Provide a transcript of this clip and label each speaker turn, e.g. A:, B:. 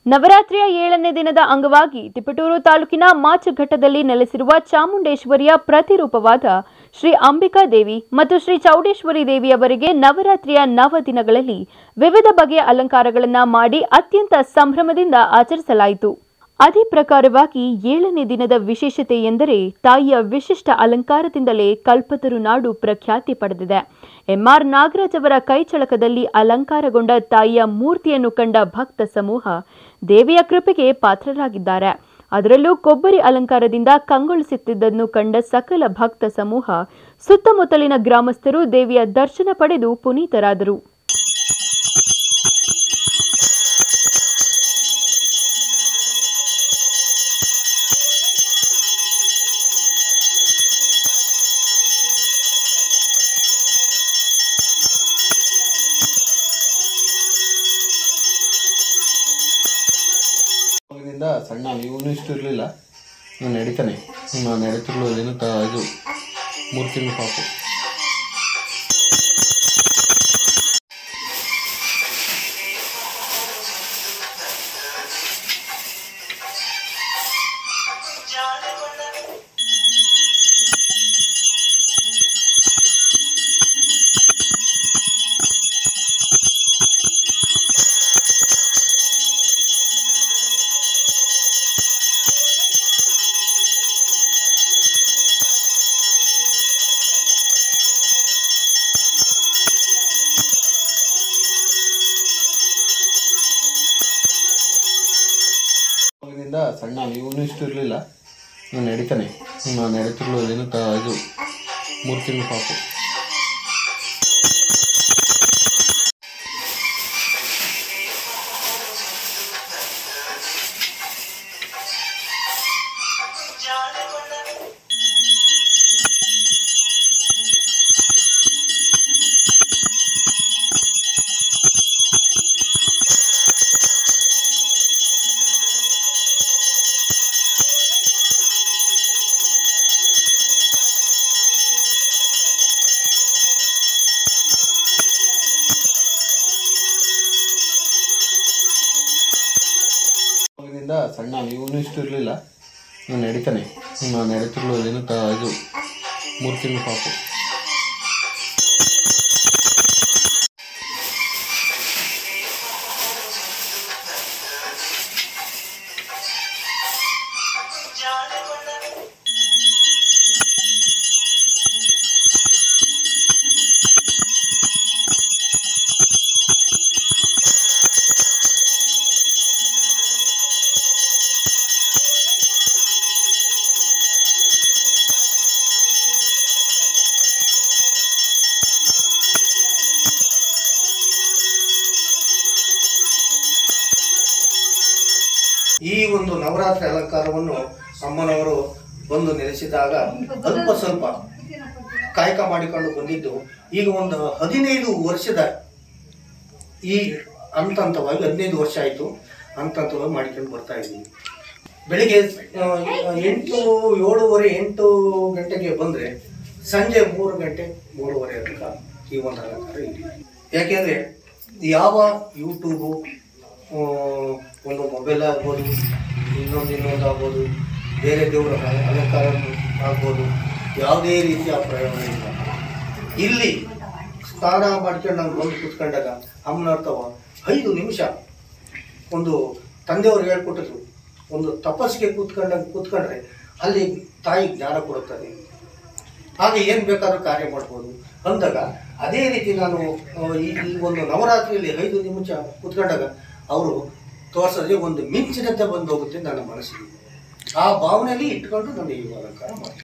A: ನವರಾತ್ರಿಯ ಏಳನೇ ದಿನದ ಅಂಗವಾಗಿ ತಿಪಟೂರು ತಾಲೂಕಿನ ಮಾಚಘಟ್ಟದಲ್ಲಿ ನೆಲೆಸಿರುವ ಚಾಮುಂಡೇಶ್ವರಿಯ ಪ್ರತಿರೂಪವಾದ ಶ್ರೀ ಅಂಬಿಕಾ ದೇವಿ ಮತ್ತು ಶ್ರೀ ಚೌಡೇಶ್ವರಿ ದೇವಿಯವರಿಗೆ ನವರಾತ್ರಿಯ ನವ ದಿನಗಳಲ್ಲಿ ವಿವಿಧ ಬಗೆಯ ಅಲಂಕಾರಗಳನ್ನು ಮಾಡಿ ಅತ್ಯಂತ ಸಂಭ್ರಮದಿಂದ ಆಚರಿಸಲಾಯಿತು ಅದೇ ಪ್ರಕಾರವಾಗಿ ಏಳನೇ ದಿನದ ವಿಶೇಷತೆ ಎಂದರೆ ತಾಯಿಯ ವಿಶಿಷ್ಟ ಅಲಂಕಾರದಿಂದಲೇ ಕಲ್ಪತರು ನಾಡು ಪ್ರಖ್ಯಾತಿ ಪಡೆದಿದೆ ಎಂಆರ್ ನಾಗರಾಜ್ ಅವರ ಕೈಚಳಕದಲ್ಲಿ ಅಲಂಕಾರಗೊಂಡ ತಾಯಿಯ ಮೂರ್ತಿಯನ್ನು ಕಂಡ ಭಕ್ತ ಸಮೂಹ ದೇವಿಯ ಕೃಪೆಗೆ ಪಾತ್ರರಾಗಿದ್ದಾರೆ ಅದರಲ್ಲೂ ಕೊಬ್ಬರಿ ಅಲಂಕಾರದಿಂದ ಕಂಗೊಳಿಸುತ್ತಿದ್ದನ್ನು ಕಂಡ ಸಕಲ ಭಕ್ತ ಸಮೂಹ ಸುತ್ತಮುತ್ತಲಿನ ಗ್ರಾಮಸ್ಥರು ದೇವಿಯ ದರ್ಶನ ಪಡೆದು ಪುನೀತರಾದರು
B: ಅವಾಗಿನಿಂದ ಸಣ್ಣ ಇವನು ಇಷ್ಟು ಇರಲಿಲ್ಲ ನಾನು ನಡೀತಾನೆ ನಾನು ನಡೀತಿರ್ಲು ಅದೇನು ತ ಇದು ಮೂರು ತಿಂಗಳು ಪಾಪು ಅವಾಗಿನಿಂದ ಸಣ್ಣ ಇವನು ಇಷ್ಟು ಇರಲಿಲ್ಲ ನಾನು ನಡೀತಾನೆ ನಾನು ನಡೀತಿರ್ಲು ಅದೇನು ತ ಇದು ಮೂರು ತಿಂಗಳು ಪಾಪು ಅವಾಗಿನಿಂದ ಸಣ್ಣ ಇವನು ಇಷ್ಟು ಇರಲಿಲ್ಲ ನಾನು ನಡೀತಾನೆ ನಾನು ನಡೀತಿರ್ಲು ಅದೇನು ತ ಇದು ಮೂರು ತಿಂಗಳು ಪಾಪು
C: ಈ ಒಂದು ನವರಾತ್ರಿ ಅಲಂಕಾರವನ್ನು ಅಮ್ಮನವರು ಬಂದು ನೆಲೆಸಿದಾಗ ಅಲ್ಪ ಸ್ವಲ್ಪ ಕಾಯಕ ಮಾಡಿಕೊಂಡು ಬಂದಿದ್ದು ಈಗ ಒಂದು ಹದಿನೈದು ವರ್ಷದ ಈ ಹಂತ ಹಂತವಾಗಿ ಹದಿನೈದು ವರ್ಷ ಆಯಿತು ಹಂತ ಹಂತವಾಗಿ ಮಾಡಿಕೊಂಡು ಬರ್ತಾ ಇದ್ದೀವಿ ಬೆಳಿಗ್ಗೆ ಆ, ಎಂಟು ಏಳುವರೆ ಎಂಟು ಗಂಟೆಗೆ ಬಂದರೆ ಸಂಜೆ ಮೂರು ಗಂಟೆ ಮೂರುವರೆ ತನಕ ಈ ಒಂದು ಅಲಂಕಾರ ಇದೆ ಯಾಕೆಂದರೆ ಯಾವ ಯೂಟ್ಯೂಬು ಆ, ಒಂದು ಮೊಬೈಲ್ ಆಗ್ಬೋದು ಇನ್ನೊಂದು ಇನ್ನೊಂದು ಆಗ್ಬೋದು ಬೇರೆ ದೇವರ ಅಲಂಕಾರ ಆಗ್ಬೋದು ಯಾವುದೇ ರೀತಿಯ ಪ್ರಯೋಜನ ಇಲ್ಲ ಇಲ್ಲಿ ಸ್ನಾನ ಮಾಡ್ಕೊಂಡು ನಾವು ಬಂದು ಕೂತ್ಕೊಂಡಾಗ ಅಮ್ಮನರ್ಥವ ಐದು ನಿಮಿಷ ಒಂದು ತಂದೆಯವರು ಹೇಳ್ಕೊಟ್ಟಿದ್ರು ಒಂದು ತಪಸ್ಸಿಗೆ ಕೂತ್ಕೊಂಡಾಗ ಕೂತ್ಕೊಂಡ್ರೆ ಅಲ್ಲಿ ತಾಯಿ ಜ್ಞಾನ ಕೊಡುತ್ತದೆ ಹಾಗೆ ಏನು ಬೇಕಾದ್ರೂ ಕಾರ್ಯ ಮಾಡ್ಬೋದು ಅಂದಾಗ ಅದೇ ರೀತಿ ನಾನು ಆ, ಈ ಈ ಒಂದು ನವರಾತ್ರಿಯಲ್ಲಿ ಐದು ನಿಮಿಷ ಕೂತ್ಕೊಂಡಾಗ ಅವರು ತೋರಿಸೋದೇ ಒಂದು ಮಿಂಚಿನಂತೆ ಬಂದು ಹೋಗುತ್ತೆ ನನ್ನ ಮನಸ್ಸಿಗೆ ಆ ಭಾವನೆಯಲ್ಲಿ ಇಟ್ಕೊಂಡು ನಾನು ಈ ಅಲಂಕಾರ ಮಾಡ್ತೀನಿ